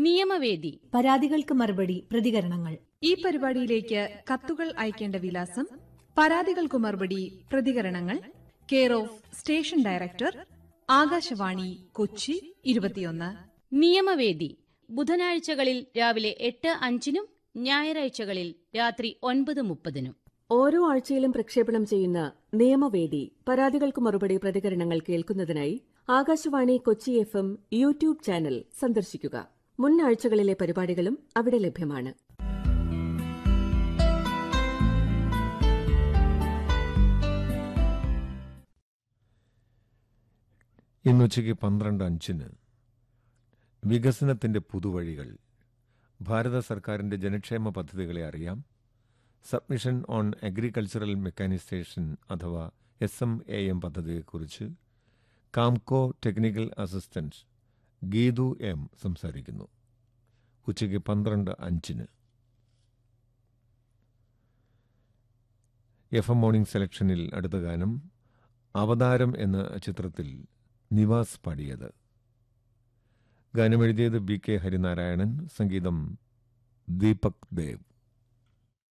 നിയമവേദി പരാതികൾക്ക് മറുപടി പ്രതികരണങ്ങൾ ഈ പരിപാടിയിലേക്ക് കത്തുകൾ അയക്കേണ്ട വിലാസം പരാതികൾക്കു മറുപടി പ്രതികരണങ്ങൾ care of station director Akashvani Kochi ഇരുപത്തിയൊന്ന് നിയമവേദി ബുധനാഴ്ചകളിൽ രാവിലെ എട്ട് അഞ്ചിനും ഞായറാഴ്ചകളിൽ രാത്രി ഒൻപത് മുപ്പതിനും ഓരോ ആഴ്ചയിലും പ്രക്ഷേപണം ചെയ്യുന്ന നിയമവേദി പരാതികൾക്ക് മറുപടി പ്രതികരണങ്ങൾ കേൾക്കുന്നതിനായി Akashvani Kochi F M YouTube channel സന്ദർശിക്കുക മുൻ ആഴ്ചകളിലെ പരിപാടികളും അവിടെ ലഭ്യമാണ് ഇന്നുച്ചയ്ക്ക് പന്ത്രണ്ട് അഞ്ചിന് വികസനത്തിന്റെ പുതുവഴികൾ ഭാരത സർക്കാരിന്റെ ജനക്ഷേമ പദ്ധതികളെ അറിയാം സബ്മിഷൻ ഓൺ അഗ്രികൾച്ചറൽ മെക്കാനിസേഷൻ അഥവാ എസ് എം എ എം പദ്ധതിയെക്കുറിച്ച് Kamco technical assistant Geethu M സംസാരിക്കുന്നു ഉച്ചയ്ക്ക് പന്ത്രണ്ട് അഞ്ചിന് എഫ് എം മോർണിംഗ് സെലക്ഷനിൽ അടുത്ത ഗാനം അവതാരം എന്ന ചിത്രത്തിൽ നിവാസ് പാടിയത് ഗാനമെഴുതിയത് ബി കെ ഹരിനാരായണൻ സംഗീതം ദീപക് ദേവ്